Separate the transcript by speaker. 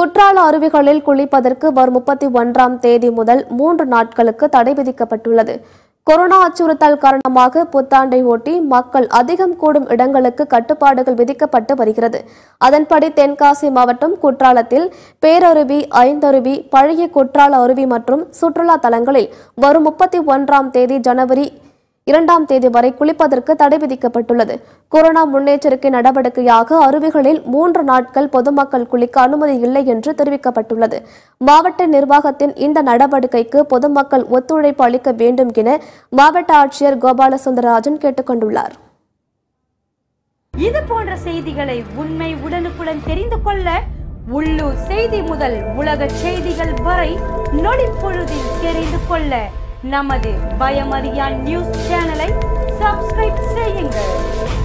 Speaker 1: குற்றால அருவிகளில் குளிப்பதற்கு வரும் முப்பத்தி ஒன்றாம் தேதி முதல் மூன்று நாட்களுக்கு தடை விதிக்கப்பட்டுள்ளது கொரோனா அச்சுறுத்தல் காரணமாக புத்தாண்டை ஒட்டி மக்கள் அதிகம் கூடும் இடங்களுக்கு கட்டுப்பாடுகள் விதிக்கப்பட்டு வருகிறது அதன்படி தென்காசி மாவட்டம் குற்றாலத்தில் பேரருவி ஐந்தருவி பழைய குற்றால அருவி மற்றும் சுற்றுலா தலங்களில் வரும் முப்பத்தி ஒன்றாம் தேதி ஜனவரி இரண்டாம் தேதி வரை குளிப்பதற்கு தடை விதிக்கப்பட்டுள்ளது கொரோனா முன்னெச்சரிக்கை நடவடிக்கையாக அருவிகளில் மூன்று நாட்கள் பொதுமக்கள் குளிக்க அனுமதி இல்லை என்று தெரிவிக்கப்பட்டுள்ளது மாவட்ட நிர்வாகத்தின் இந்த நடவடிக்கைக்கு பொதுமக்கள் ஒத்துழைப்பு அளிக்க வேண்டும் என மாவட்ட ஆட்சியர் கோபாலசுந்தரராஜன் கேட்டுக்கொண்டுள்ளார்
Speaker 2: இது போன்ற செய்திகளை உண்மை உடனுக்குடன் தெரிந்து கொள்ள உள்ளூர் செய்தி முதல் உலக செய்திகள் வரை நொடிப்பொழுதில் தெரிந்து கொள்ள நமது பயமறியான் நியூஸ் சேனலை சப்ஸ்கிரைப் செய்யுங்கள்